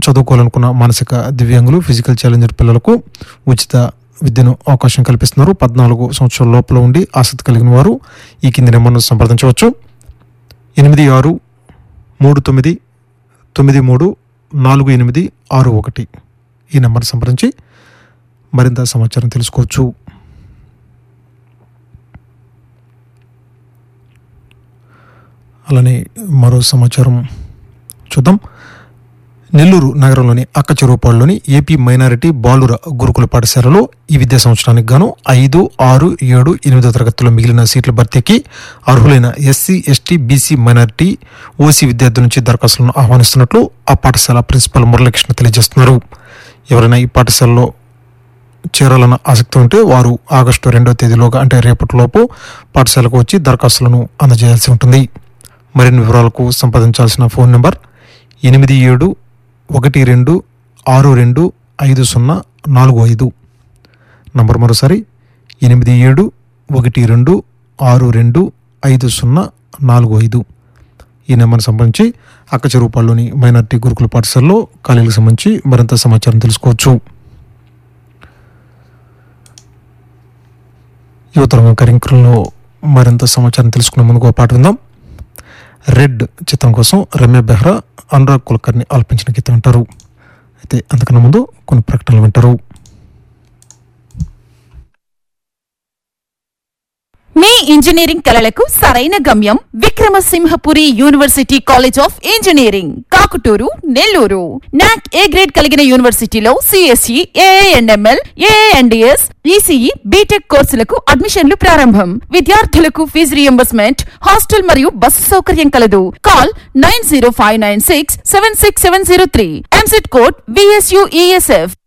చదువుకోవాలనుకున్న మానసిక దివ్యాంగులు physical challenger పిల్లలకు ఉచిత విద్యను అవకాశం కల్పిస్తున్నారు పద్నాలుగు సంవత్సరాల లోపల ఉండి ఆసక్తి కలిగిన వారు ఈ కింది నెంబర్ను సంప్రదించవచ్చు ఎనిమిది ఆరు మూడు తొమ్మిది తొమ్మిది మూడు నాలుగు ఎనిమిది ఆరు ఒకటి ఈ నెంబర్ సంప్రదించి మరింత సమాచారం తెలుసుకోవచ్చు అలానే మరో సమాచారం చూద్దాం నెల్లూరు నగరంలోని అక్కచెరువుపాడులోని ఏపీ మైనారిటీ బాలుర గురుకుల పాఠశాలలో ఈ విద్యా సంవత్సరానికి గాను ఐదు ఆరు ఏడు ఎనిమిదో తరగతిలో మిగిలిన సీట్ల భర్తీకి అర్హులైన SC ST BC minority OC విద్యార్థుల నుంచి దరఖాస్తులను ఆహ్వానిస్తున్నట్లు ఆ పాఠశాల ప్రిన్సిపల్ మురళీకృష్ణ తెలియజేస్తున్నారు ఎవరైనా ఈ పాఠశాలలో చేరాలన్న ఆసక్తి ఉంటే వారు ఆగస్టు రెండవ తేదీలోగా అంటే రేపటిలోపు పాఠశాలకు వచ్చి దరఖాస్తులను అందజేయాల్సి ఉంటుంది మరిన్ని వివరాలకు సంప్రదించాల్సిన ఫోన్ నెంబర్ ఎనిమిది ఏడు ఒకటి రెండు ఆరు రెండు ఐదు సున్నా నాలుగు ఐదు నంబర్ మరోసారి ఎనిమిది ఏడు ఒకటి రెండు ఆరు రెండు ఐదు సున్నా నాలుగు ఐదు ఈ నెంబర్ని సంబంధించి అక్కచెరువుపాడులోని మైనార్టీ గురుకుల పాఠశాలలో ఖాళీలకు సంబంధించి మరింత సమాచారం తెలుసుకోవచ్చు యువతరంగం కార్యక్రమంలో మరింత సమాచారం తెలుసుకునే ముందుకు ఒక పాట విందాం రెడ్ చిత్రం కోసం రమ్య బెహ్రా అనురాగ్ కుల్కర్ని ఆలపించిన గీతం వింటారు అయితే అంతకన్నా ముందు కొన్ని ప్రకటనలు వింటారు మీ ఇంజనీరింగ్ కలలకు సరైన గమ్యం Vikramasimhapuri university college of engineering Kakuturu Nellore NAAC A grade కలిగిన యూనివర్సిటీలో CSE AIML AIDS ECE BTech కోర్సులకు అడ్మిషన్లు ప్రారంభం విద్యార్థులకు ఫీజు రియంబర్స్మెంట్ హాస్టల్ మరియు బస్సు సౌకర్యం కలదు call nine zero five nine six seven six seven zero three EAMCET code VSUESF